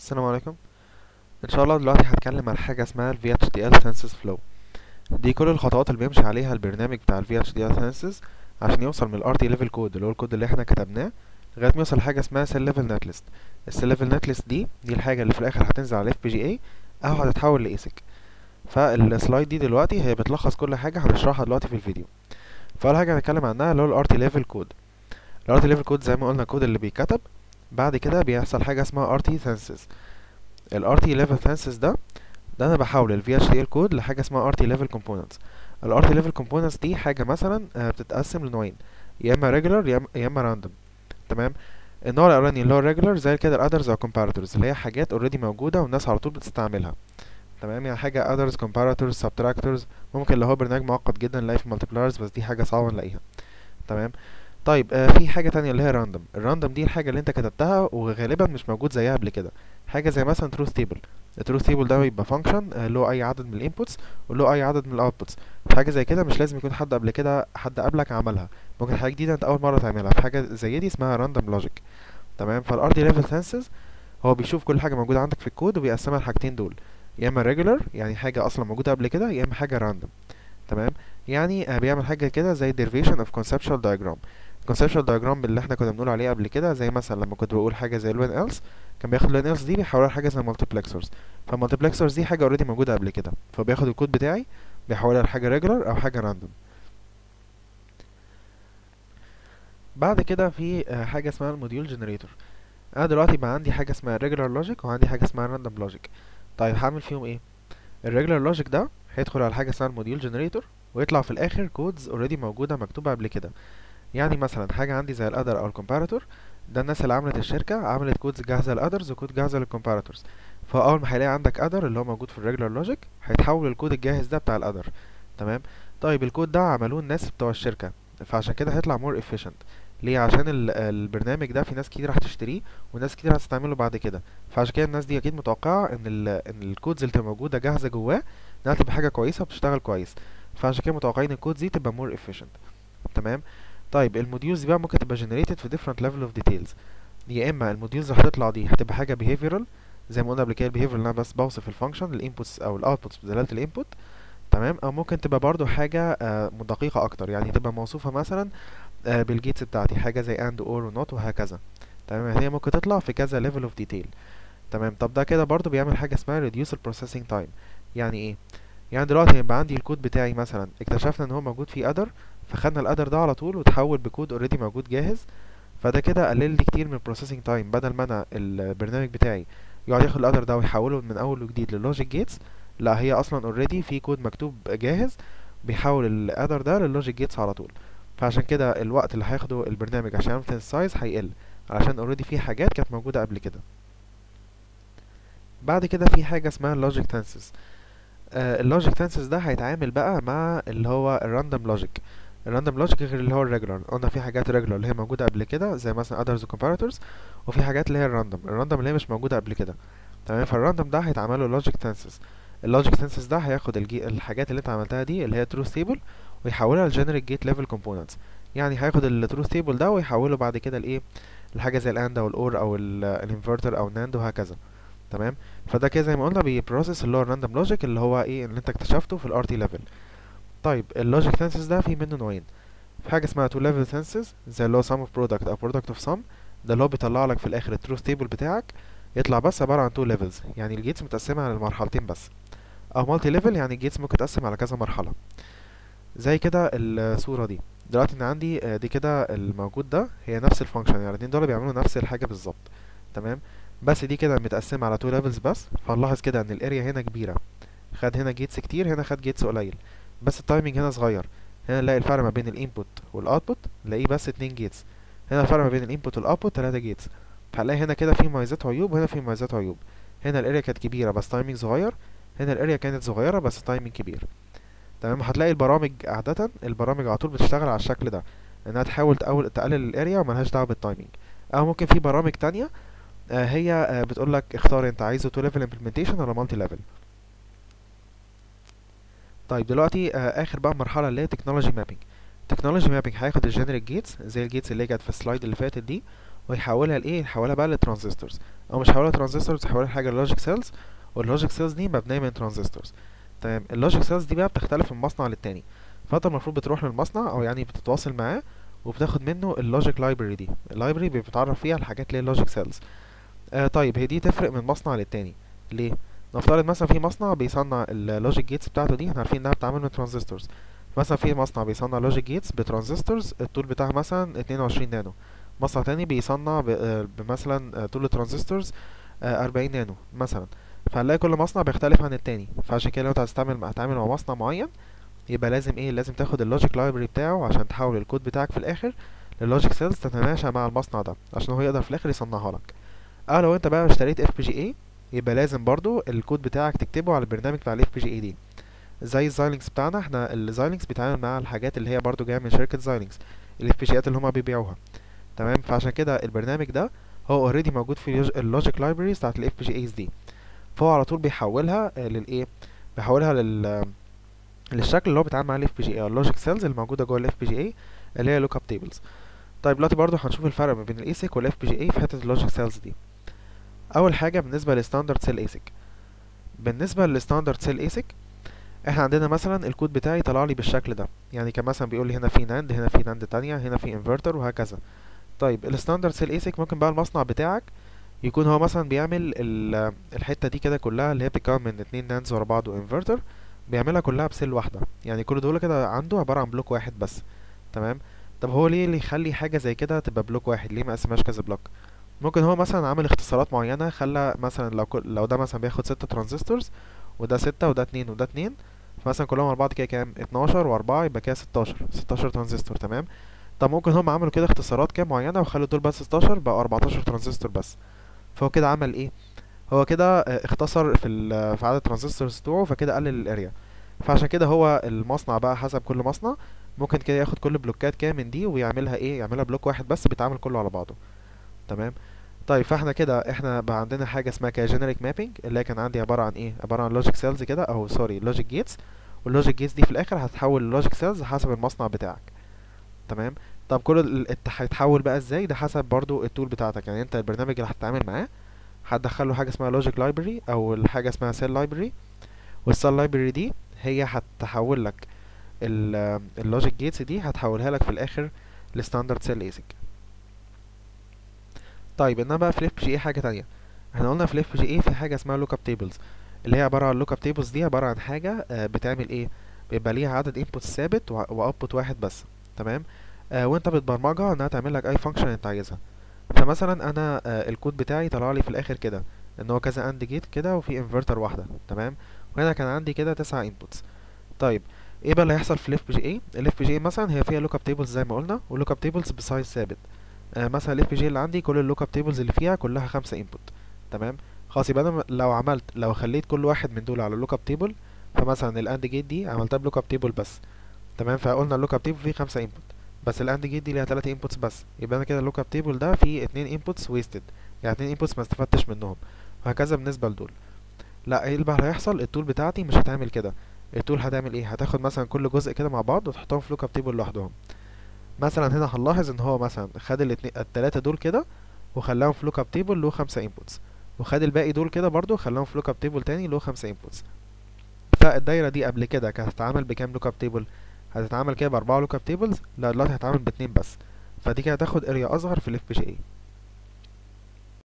السلام عليكم ان شاء الله دلوقتي هتكلم عن حاجه اسمها ال VHDL Census Flow دي كل الخطوات اللي بيمشي عليها البرنامج بتاع ال VHDL Census عشان يوصل من ال RT level code اللي هو الكود اللي احنا كتبناه لغايه ما يوصل لحاجه اسمها cell level netlist ال cell level netlist دي دي الحاجه اللي في الاخر هتنزل على FPGA او هتتحول ل ASIC فالسلايد دي دلوقتي هي بتلخص كل حاجه هنشرحها دلوقتي في الفيديو فاول حاجه هنتكلم عنها اللي هو ال RT level code ال RT level code زي ما قلنا الكود اللي بيتكتب بعد كده بيحصل حاجه اسمها RT census ال RT level census ده ده انا بحول ال VHDL كود لحاجه اسمها RT level components ال RT level components دي حاجه مثلا آه، بتتقسم لنوعين يا اما regular يا إما- يا اما random تمام النوع الاولاني اللي هو regular زي كده ال others او comparators اللي هي حاجات already موجوده والناس على طول بتستعملها تمام يعني حاجه others comparators subtractors ممكن لو هو برنامج معقد جدا نلاقيه في multipliers بس دي حاجه صعبه نلاقيها تمام طيب آه في حاجه تانية اللي هي random الراندوم دي الحاجه اللي انت كتبتها وغالبا مش موجود زيها قبل كده حاجه زي مثلا truth table التروث تيبل ده بيبقى فانكشن له اي عدد من الانبوتس وله اي عدد من الاوتبوتس حاجه زي كده مش لازم يكون حد قبل كده حد قبلك عملها ممكن حاجه جديده انت اول مره تعملها في حاجه زي دي اسمها راندوم لوجيك تمام فالار دي ليفل سنسز هو بيشوف كل حاجه موجوده عندك في الكود وبيقسمها الحاجتين دول يا اما ريجولار يعني حاجه اصلا موجوده قبل كده يا اما حاجه راندوم تمام يعني آه، بيعمل حاجه كده زي derivation of conceptual diagram conceptual diagram اللي احنا كنا بنقول عليه قبل كده زي مثلا لما كنت بقول حاجه زي ال when else كان بياخد ال when else دي بيحولها لحاجه زي multiplexers فالمالتيبلكسرز دي حاجه اوريدي موجوده قبل كده فبياخد الكود بتاعي بيحولها لحاجه ريجولار او حاجه راندوم بعد كده في آه، حاجه اسمها الموديول جنريتور انا دلوقتي بقى عندي حاجه اسمها ريجولار لوجيك وعندي حاجه اسمها راندوم لوجيك طيب هعمل فيهم ايه الريجولار لوجيك ده هيدخل على حاجه اسمها الموديول جنريتور ويطلع في الاخر كودز اوريدي موجوده مكتوبه قبل كده يعني مثلا حاجه عندي زي الادر او الكومباراتور ده الناس اللي عملت الشركه عملت كودز جاهزه للادرز وكود جاهزه للكومباراتورز فاول ما هيلاقي عندك ادر اللي هو موجود في الريجولار لوجيك هيتحول الكود الجاهز ده بتاع الادر تمام طيب الكود ده عملوه الناس بتوع الشركه فعشان كده هيطلع مور efficient ليه عشان ال- البرنامج ده في ناس كتير هتشتريه وناس كتير هتستعمله بعد كده فعشان كده الناس دي اكيد متوقعه ان ال ان الكودز اللي تبقى موجوده جاهزه جواه انها تبقى حاجه كويسه وبتشتغل كويس فعشان كده متوقعين الكودز دي تبقى مور efficient تمام طيب الموديولز دي بقى ممكن تبقى generated في different level of details يا اما الموديولز اللي هتطلع دي هتبقى حاجه behavioral زي ما قلنا قبل كده البيهيفير اللي انا بس بوصف الفانكشن الانبوتس او الاوتبوتس بدلاله الانبوت تمام او ممكن تبقى برضو حاجه آه دقيقه اكتر يعني تبقى موصوفه مثلا آه بالجيتس بتاعتي حاجه زي اند اور ونوت وهكذا تمام يعني هي ممكن تطلع في كذا ليفل اوف ديتيل تمام طب ده كده برضو بيعمل حاجه اسمها reduce processing time يعني ايه يعني دلوقتي يبقى عندي الكود بتاعي مثلا اكتشفنا ان هو موجود فيه ادر فخدنا الادر ده على طول وتحول بكود اوريدي موجود جاهز فده كده قلل لي كتير من البروسيسنج تايم بدل ما انا البرنامج بتاعي يقعد ياخد الادر ده ويحوله من اول وجديد للوجيك جيتس لا هي اصلا اوريدي في كود مكتوب جاهز بيحول الادر ده للوجيك جيتس على طول فعشان كده الوقت اللي هياخده البرنامج عشان يعمل سايز هيقل علشان اوريدي في حاجات كانت موجوده قبل كده بعد كده في حاجه اسمها اللوجيك تنسز اللوجيك تنسز ده هيتعامل بقى مع اللي هو الراندوم لوجيك الراندوم لوجيك غير اللي هو الريجولار قلنا في حاجات ريجولار اللي هي موجوده قبل كده زي مثلا others comparators وفي حاجات اللي هي الراندوم الراندوم اللي هي مش موجوده قبل كده تمام فالراندوم ده هيتعمل له لوجيك تنسز اللوجيك تنسز ده هياخد الجي... الحاجات اللي انت عملتها دي اللي هي truth table ويحولها لجنريك جيت ليفل components يعني هياخد التروث تيبل ده ويحوله بعد كده لايه لحاجه زي الاند او الاور او الانفرتر او الناند وهكذا تمام فده كده زي ما قلنا بيبروسيس اللي هو الراندوم لوجيك اللي هو ايه اللي انت اكتشفته في الار تي ليفل طيب اللوجيك سنسز ده في منه نوعين في حاجه اسمها تو ليفل سنسز زي اللي هو sum of product او product of sum ده اللي هو بيطلع لك في الاخر التروث تيبل بتاعك يطلع بس عباره عن تو ليفلز يعني الجيتس متقسمه على المرحلتين بس او مالتي ليفل يعني الجيتس ممكن تقسم على كذا مرحله زي كده الصوره دي دلوقتي انا عندي آه، دي كده الموجود ده هي نفس الفانكشن يعني الاتنين دول بيعملوا نفس الحاجه بالظبط تمام بس دي كده متقسمه على تو ليفلز بس فنلاحظ كده ان الاريا هنا كبيره خد هنا جيتس كتير هنا خد جيتس قليل بس التايمنج هنا صغير هنا نلاقي الفرق ما بين الانبوت والاوتبوت نلاقيه بس اتنين جيتس هنا الفرق ما بين الانبوت والاوتبوت تلاتة جيتس فهنلاقي هنا كده في مميزات وعيوب وهنا في مميزات وعيوب هنا الاريا كانت كبيره بس تايمنج صغير هنا الاريا كانت صغيره بس تايمنج كبير تمام هتلاقي البرامج عادة البرامج على طول بتشتغل على الشكل ده انها تحاول تقول تقلل الاريا وملهاش دعوه بالتايمنج او ممكن في برامج تانية آه هي آه بتقول لك اختار انت عايزه تو ليفل امبلمنتيشن ولا مالتي ليفل طيب دلوقتي آه اخر بقى مرحله اللي هي تكنولوجي مابينج تكنولوجي مابينج هياخد الجنريك جيتس زي الجيتس اللي جت في السلايد اللي فاتت دي ويحولها لايه يحولها بقى لترانزستورز او مش هحولها ترانزستورز هحولها لحاجه لوجيك سيلز واللوجيك سيلز دي مبنيه من ترانزستورز تمام اللوجيك سيلز دي بقى بتختلف من مصنع للتاني فانت المفروض بتروح للمصنع او يعني بتتواصل معاه وبتاخد منه اللوجيك لايبرري دي اللايبرري بيتعرف فيها الحاجات اللي هي اللوجيك سيلز آه طيب هي دي تفرق من مصنع للتاني ليه نفترض مثلا في مصنع بيصنع اللوجيك جيتس بتاعته دي احنا عارفين انها بتتعمل من ترانزستورز مثلا في مصنع بيصنع لوجيك جيتس بترانزستورز الطول بتاعها مثلا 22 نانو مصنع تاني بيصنع ب- آه، بمثلا آه، طول الترانزستورز آه، 40 نانو مثلا فهنلاقي كل مصنع بيختلف عن التاني فعشان كده لو انت هتستعمل هتتعامل مع مصنع معين يبقى لازم ايه لازم تاخد اللوجيك لايبرري بتاعه عشان تحول الكود بتاعك في الاخر للوجيك سيلز تتماشى مع المصنع ده عشان هو يقدر في الاخر يصنعها لك او لو انت بقى اشتريت اف بي جي اي يبقى لازم برضو الكود بتاعك تكتبه على البرنامج بتاع الاف بي جي اي دي زي الزايلينكس بتاعنا احنا الزايلينكس بيتعامل مع الحاجات اللي هي برضو جايه من شركه زايلينكس الاف بي جيات اللي هما بيبيعوها تمام فعشان كده البرنامج ده هو اوريدي موجود في اللوجيك لايبريز بتاعت الاف بي جي ايز دي فهو على طول بيحولها آه، للايه بيحولها لل للشكل اللي هو بيتعامل مع الاف بي جي اي اللوجيك سيلز اللي موجوده جوه الاف بي جي اي اللي هي لوك اب تيبلز طيب دلوقتي برضو هنشوف الفرق ما بين الايسيك والاف بي جي اي في حته اللوجيك سيلز دي اول حاجه بالنسبه للستاندرد سيل ايسيك بالنسبه للستاندرد سيل ايسيك احنا عندنا مثلا الكود بتاعي طلع لي بالشكل ده يعني كان مثلا بيقول لي هنا في ناند هنا في ناند تانية هنا في انفرتر وهكذا طيب الستاندرد سيل ايسيك ممكن بقى المصنع بتاعك يكون هو مثلا بيعمل ال- الحته دي كده كلها اللي هي بتتكون من اتنين ناندز ورا بعض وانفرتر بيعملها كلها بسيل واحده يعني كل دول كده عنده عباره عن بلوك واحد بس تمام طب هو ليه اللي يخلي حاجه زي كده تبقى بلوك واحد ليه ما قسمهاش كذا بلوك ممكن هو مثلا عامل اختصارات معينه خلى مثلا لو كل لو ده مثلا بياخد ستة ترانزستورز وده ستة وده اتنين وده اتنين فمثلا كلهم على بعض كده كام اتناشر واربعة يبقى كده ستاشر ستاشر ترانزستور تمام طب ممكن هم عملوا كده اختصارات كام معينة وخلوا دول بس ستاشر بقى اربعتاشر ترانزستور بس فهو كده عمل ايه هو كده آه، اختصر في ال- في عدد الترانزستورز بتوعه فكده قلل الاريا فعشان كده هو المصنع بقى حسب كل مصنع ممكن كده ياخد كل بلوكات كده من دي ويعملها ايه يعملها بلوك واحد بس بيتعامل كله على بعضه تمام طيب فاحنا كده احنا بقى عندنا حاجه اسمها كده جينيريك مابينج اللي هي كان عندي عباره عن ايه عباره عن لوجيك سيلز كده او سوري لوجيك جيتس واللوجيك جيتس دي في الاخر هتتحول للوجيك سيلز حسب المصنع بتاعك تمام طب كل ال- الت- هيتحول بقى ازاي ده حسب برضو التول بتاعتك يعني انت البرنامج اللي هتتعامل معاه هتدخل له حاجه اسمها لوجيك لايبرري او الحاجه اسمها سيل لايبرري والسيل لايبرري دي هي هتحول لك اللوجيك جيتس دي هتحولها لك في الاخر لستاندرد سيل ايسك طيب انما بقى في الاف جي اي حاجه تانية احنا قلنا في الاف جي اي في حاجه اسمها لوك اب تيبلز اللي هي عباره عن لوك اب تيبلز دي عباره عن حاجه آه، بتعمل ايه بيبقى ليها عدد انبوت ثابت واوتبوت واحد بس تمام آه وانت بتبرمجها انها تعمل لك اي فانكشن انت عايزها فمثلا انا آه الكود بتاعي طلع لي في الاخر كده ان هو كذا اند جيت كده وفي انفرتر واحده تمام وهنا كان عندي كده تسعة انبوتس طيب ايه بقى اللي هيحصل في الاف بي جي اي الاف بي جي اي مثلا هي فيها لوك اب تيبلز زي ما قلنا ولوك اب تيبلز بسايز ثابت آه مثلا الاف بي جي اللي عندي كل اللوك اب تيبلز اللي فيها كلها خمسة انبوت تمام خلاص يبقى انا م- لو عملت لو خليت كل واحد من دول على لوك اب تيبل فمثلا الاند جيت دي عملتها بلوك اب تيبل بس تمام فقلنا اللوك اب تيبل فيه خمسة انبوت بس الاند جيت دي ليها تلاتة انبوتس بس يبقى انا كده اللوك اب تيبل ده فيه اتنين انبوتس ويستد يعني اتنين انبوتس ما استفدتش منهم وهكذا بالنسبة لدول لا ايه اللي بقى هيحصل التول بتاعتي مش هتعمل كده التول هتعمل ايه هتاخد مثلا كل جزء كده مع بعض وتحطهم في لوك اب تيبل لوحدهم مثلا هنا هنلاحظ ان هو مثلا خد الاتنين التلاتة دول كده وخلاهم في لوك اب تيبل له خمسة انبوتس وخد الباقي دول كده برضو خلاهم في لوك اب تيبل تاني له خمسة انبوتس فالدايرة دي قبل كده كانت هتتعامل بكام لوك اب تيبل هتتعامل كده بأربعة لوك اب تيبلز لا دلوقتي هتتعامل باتنين بس فدي كده هتاخد اريا اصغر في الاف بي جي اي